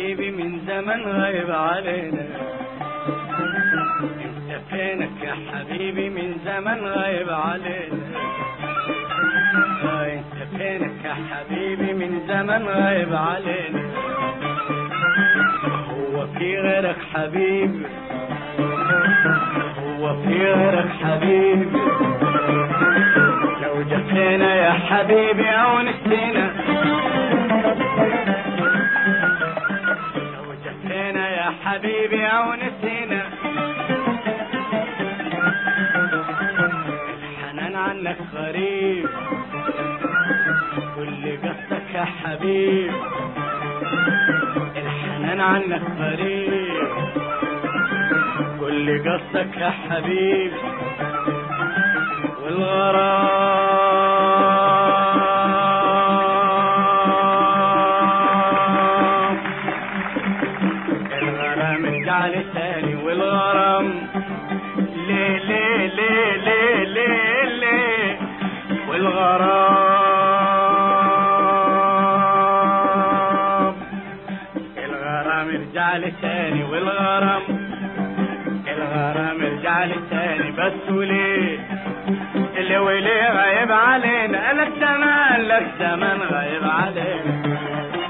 حبيبي من زمن غايب علينا انت فينك يا حبيبي من زمن غايب علينا آه، انت فينك يا حبيبي من زمن غايب علينا هو في غيرك حبيبي هو في غيرك حبيبي لو جفينا يا حبيبي او نسينا لو جفينا يا حبيبي او نسينا الحنان عنك غريب كل قصدك يا حبيب الحنان عنك غريب كل قصدك يا حبيب والغرام الغرام الجعل ثاني والغرام ليه ليه ليه ليه ليه ليه والغرام الغرام الجعل ثاني والغرام الغرام الجعل ثاني بس وليه اللي وليه غايب علينا لك زمان لك زمان غايب علينا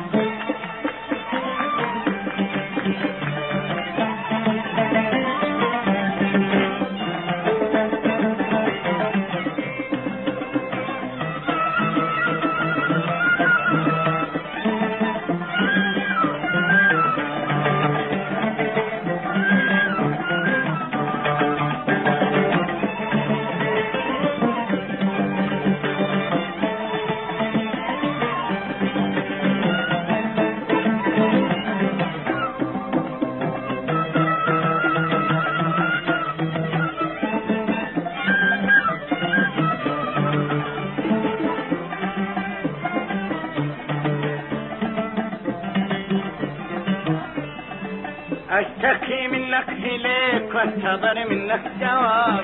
اشتكي منك اليك وانتظر منك جواب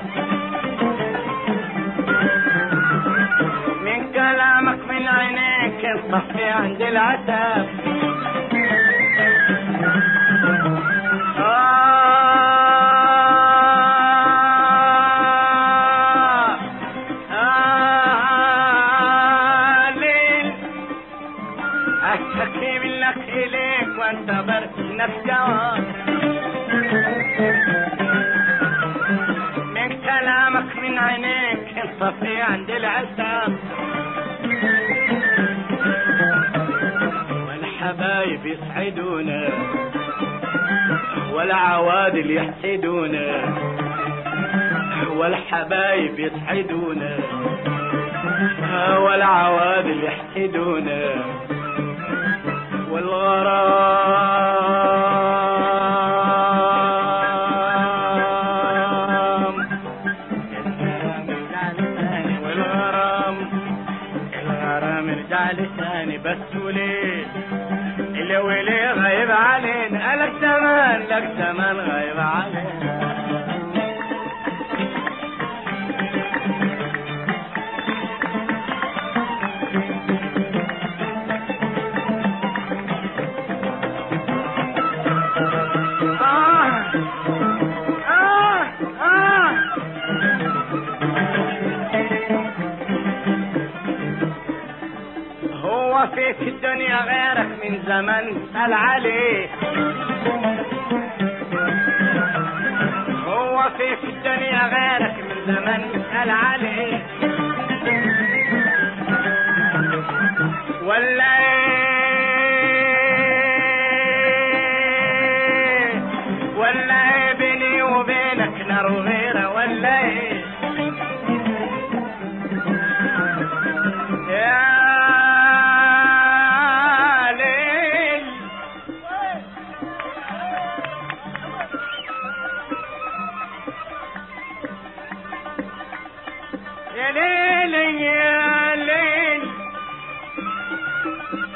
من كلامك من عينيك انطفي عندي العتاب آه آه ليل اشتكي منك اليك وانتظر منك جواب من كلامك من عينيك انطفي عند العتاب والحبايب يسعدونا والعوادل يحسدونا والحبايب يسعدونا والعوادل يحسدونا والغرام والغرام الغرام رجع لساني بس وليه اللي وليه غايب علينا لك زمان لك زمان غايب علينا آه آه آه هو في في الدنيا غيرك من زمن سأل عليه هو في في الدنيا غيرك من زمن سأل عليه ولا ايه ولا ايه بيني وبينك نار وغيره ولا ايه يا ليل يا ليل يا ليل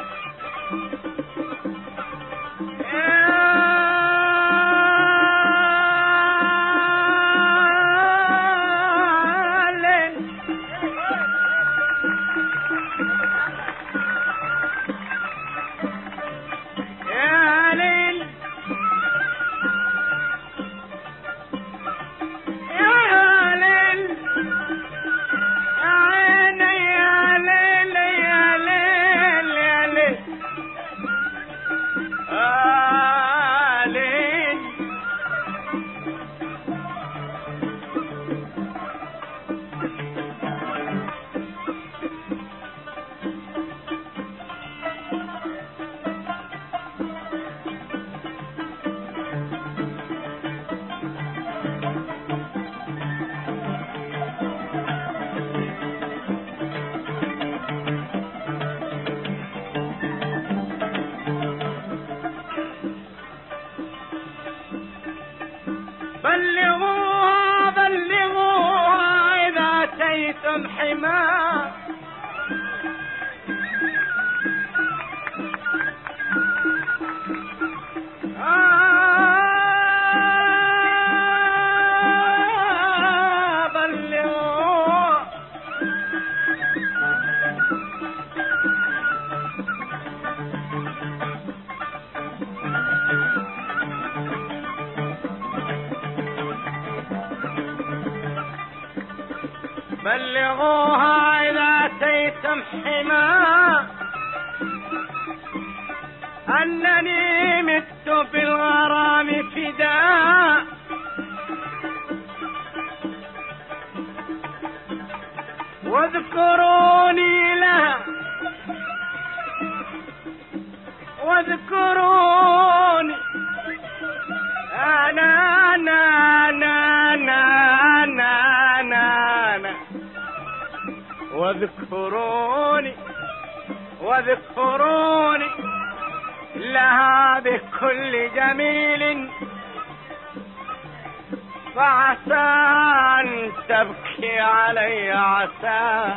حماه آه، بلغوا بلغوها إذا أتيتم حما أنني مت بالغرام فداء واذكروني لها واذكروني أنا أنا أنا أنا أنا أنا أنا واذكروني واذكروني لها بكل جميل فعسى أن تبكي علي عسى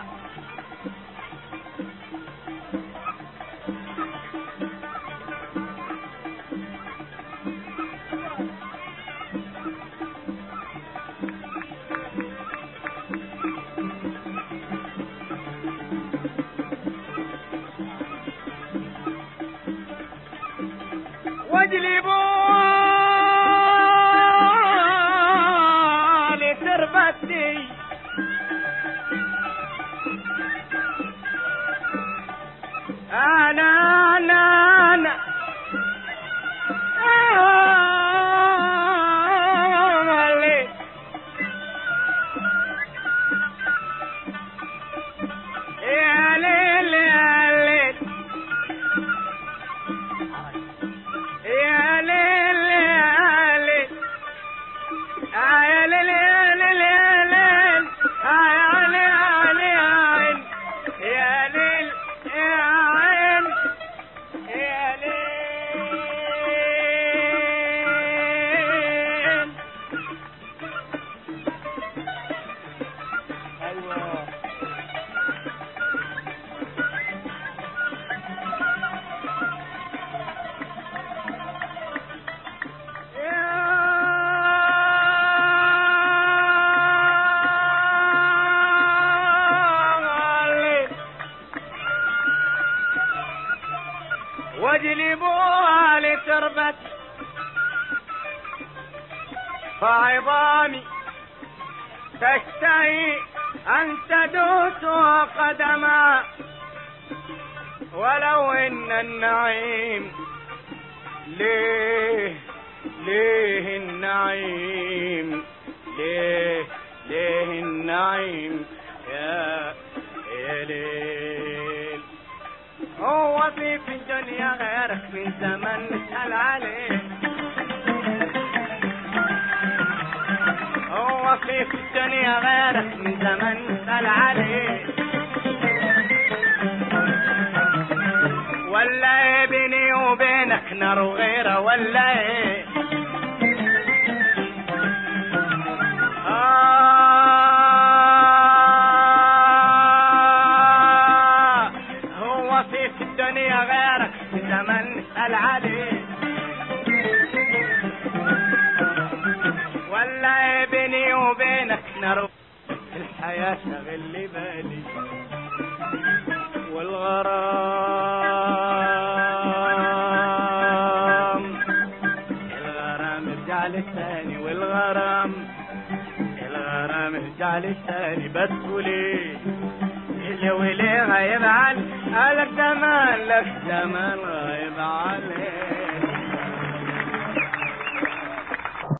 واجلبوا لتربتي أنا أنا أنا آه، يا ليل يا ليل يا ليل يا ليل آه، يا ليل يا ليل يا ليل آه، يا ليل يا ليل يا عين يا ليل يا ليل ايوه واجلبوها لتربت فعظامي تشتهي أن تدوس قدما ولو إن النعيم ليه ليه النعيم ليه ليه النعيم يا يا ليل هو في في الدنيا غيرك من زمن نسأل عليه هو في في الدنيا غيرك من زمن نسأل عليه ولا ايه بيني وبينك نار وغيره ولا ايه آه هو في في الدنيا غيرك في زمن نسأل عليه ولا ايه بيني وبينك نار الحياة شغل لي بالي والغرام الغرام ارجع لي ثاني والغرام الغرام ارجع لي ثاني بس وليه اللي وليه غايب عن قالك زمان لك زمان غايب عليه